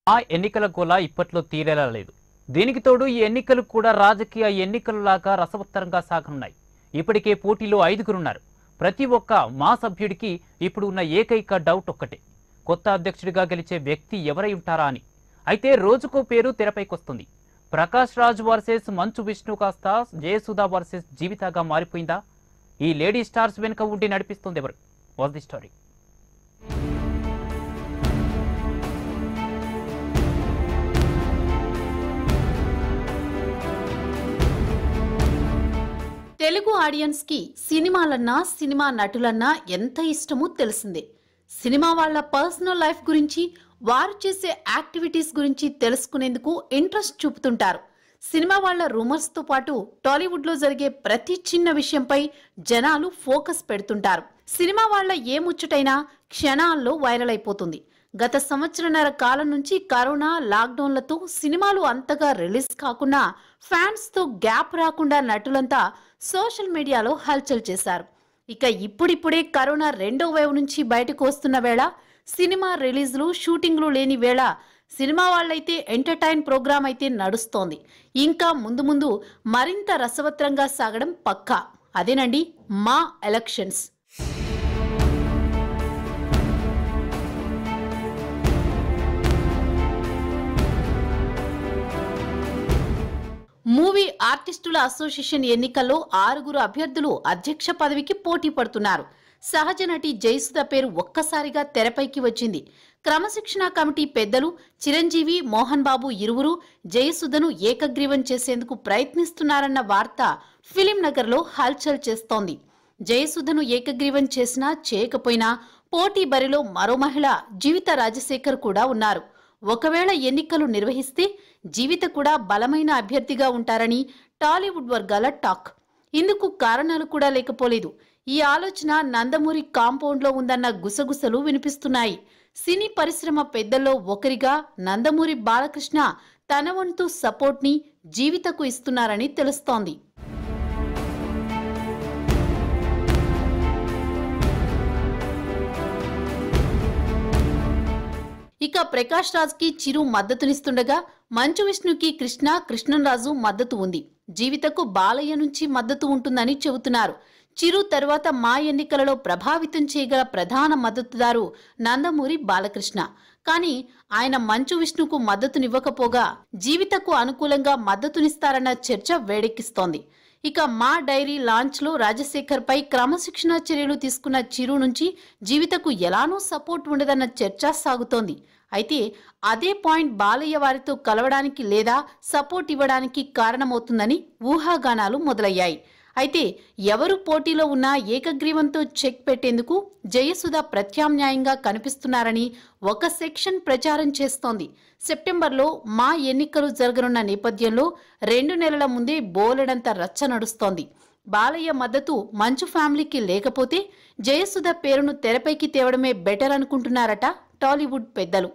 ఆ ఎన్నికల గోల ఇప్పట్లో తీరేలా లేదు దీనికి తోడు ఈ ఎన్నికలు కూడా రాజకీయ ఎన్నికలలాగా రసవత్తరంగా సాగనున్నాయి ఇప్పటికే పోటీలో ఐదుగురున్నారు ప్రతి ఒక్క మా సభ్యుడికి ఇప్పుడు ఉన్న ఏకైక డౌట్ ఒక్కటే కొత్త అధ్యక్షుడిగా గెలిచే వ్యక్తి ఎవరై ఉంటారా అని అయితే రోజుకో పేరు తెరపైకొస్తుంది ప్రకాష్ రాజ్ వర్సెస్ మంచు విష్ణు కాస్త జయసుధా వర్సెస్ జీవితాగా మారిపోయిందా ఈ లేడీ స్టార్స్ వెనుక ఉండి నడిపిస్తుంది ఎవరు was the story Telugu audience కి సినిమాలన్నా సినిమా నటులన్నా ఎంత ఇష్టమో తెలిసిందే సినిమా వాళ్ళ పర్సనల్ లైఫ్ గురించి వారు చేసే యాక్టివిటీస్ గురించి తెలుసుకునేందుకు ఇంట్రెస్ట్ చూపుతుంటారు సినిమా వాళ్ళ రూమర్స్ తో పాటు టాలీవుడ్ లో జరిగే ప్రతి చిన్న విషయంపై జనాలు ఫోకస్ పెడుతుంటారు సినిమా వాళ్ళ ఏ ముచ్చటైనా క్షణాల్లో వైరల్ అయిపోతుంది గత సంవత్సరన్నర కాలం నుంచి కరోనా లాక్డౌన్లతో సినిమాలు అంతగా రిలీజ్ కాకుండా ఫ్యాన్స్ తో గ్యాప్ రాకుండా నటులంతా సోషల్ మీడియాలో హల్చల్ చేశారు ఇక ఇప్పుడిప్పుడే కరోనా రెండో వేవ్ నుంచి బయటకు వస్తున్న వేళ సినిమా రిలీజ్లు షూటింగ్లు లేని వేళ సినిమా వాళ్ళైతే ఎంటర్టైన్ ప్రోగ్రామ్ అయితే నడుస్తోంది ఇంకా ముందు ముందు మరింత రసవత్రంగా సాగడం పక్కా అదేనండి మా ఎలక్షన్స్ మూవీ ఆర్టిస్టుల అసోసియేషన్ ఎన్నికల్లో ఆరుగురు అభ్యర్థులు అధ్యక్ష పదవికి పోటీ పడుతున్నారు సహజ నటి జయసుధ పేరు ఒక్కసారిగా తెరపైకి వచ్చింది క్రమశిక్షణ కమిటీ పెద్దలు చిరంజీవి మోహన్ బాబు ఇరువురు జయసుధను ఏకగ్రీవం చేసేందుకు ప్రయత్నిస్తున్నారన్న వార్త ఫిలిం నగర్లో హల్చల్ చేస్తోంది జయసుధను ఏకగ్రీవం చేసినా చేయకపోయినా పోటీ బరిలో మరో మహిళ జీవిత రాజశేఖర్ కూడా ఉన్నారు ఒకవేళ ఎన్నికలు నిర్వహిస్తే జీవిత కూడా బలమైన అభ్యర్థిగా ఉంటారని టాలీవుడ్ వర్గాల టాక్ ఇందుకు కారణాలు కూడా లేకపోలేదు ఈ ఆలోచన నందమూరి కాంపౌండ్లో ఉందన్న గుసగుసలు వినిపిస్తున్నాయి సినీ పరిశ్రమ పెద్దల్లో ఒకరిగా నందమూరి బాలకృష్ణ తన వంతు సపోర్ట్ని జీవితకు ఇస్తున్నారని తెలుస్తోంది ఇక ప్రకాష్ రాజ్ కి చిరు మద్దతునిస్తుండగా మంచు విష్ణుకి కృష్ణ కృష్ణరాజు మద్దతు ఉంది జీవితకు బాలయ్య నుంచి మద్దతు ఉంటుందని చెబుతున్నారు చిరు తర్వాత మా ఎన్నికలలో ప్రభావితం చేయగల ప్రధాన మద్దతుదారు నందమూరి బాలకృష్ణ కానీ ఆయన మంచు విష్ణుకు మద్దతునివ్వకపోగా జీవితకు అనుకూలంగా మద్దతునిస్తారన్న చర్చ వేడెక్కిస్తోంది ఇక మా డైరీ లాంచ్ లో రాజశేఖర్ పై క్రమశిక్షణ చర్యలు తీసుకున్న చిరు నుంచి జీవితకు ఎలానూ సపోర్ట్ ఉండదన్న చర్చ సాగుతోంది అయితే అదే పాయింట్ బాలయ్య వారితో కలవడానికి లేదా సపోర్ట్ ఇవ్వడానికి కారణమవుతుందని ఊహాగానాలు మొదలయ్యాయి అయితే ఎవరు పోటీలో ఉన్నా ఏకగ్రీవంతో చెక్ పెట్టేందుకు జయసుధ ప్రత్యామ్నాయంగా కనిపిస్తున్నారని ఒక సెక్షన్ ప్రచారం చేస్తోంది సెప్టెంబర్లో మా ఎన్నికలు జరగనున్న నేపథ్యంలో రెండు నెలల ముందే బోలెడంత రచ్చ నడుస్తోంది బాలయ్య మద్దతు మంచు ఫ్యామిలీకి లేకపోతే జయసుధ పేరును తెరపైకి తేవడమే బెటర్ అనుకుంటున్నారట టాలీవుడ్ పెద్దలు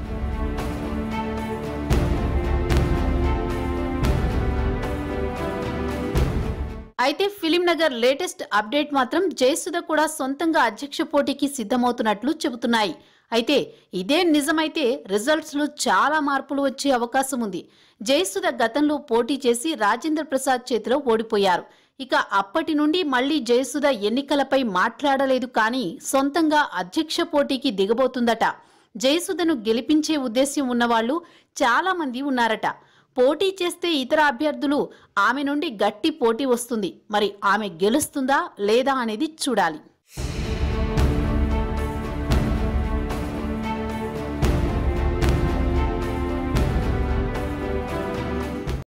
అయితే ఫిలిం నగర్ లేటెస్ట్ అప్డేట్ మాత్రం జయసుధ కూడా సొంతంగా అధ్యక్ష పోటీకి సిద్ధమవుతున్నట్లు చెబుతున్నాయి అయితే ఇదే నిజమైతే రిజల్ట్స్ లో చాలా మార్పులు వచ్చే అవకాశం ఉంది జయసుధ గతంలో పోటీ చేసి రాజేంద్ర ప్రసాద్ చేతిలో ఓడిపోయారు ఇక అప్పటి నుండి మళ్లీ జయసుధ ఎన్నికలపై మాట్లాడలేదు కానీ సొంతంగా అధ్యక్ష పోటీకి దిగబోతుందట జయసుధను గెలిపించే ఉద్దేశ్యం ఉన్నవాళ్లు చాలా మంది ఉన్నారట పోటీ చేస్తే ఇతర అభ్యర్థులు ఆమె నుండి గట్టి పోటీ వస్తుంది మరి ఆమె గెలుస్తుందా లేదా అనేది చూడాలి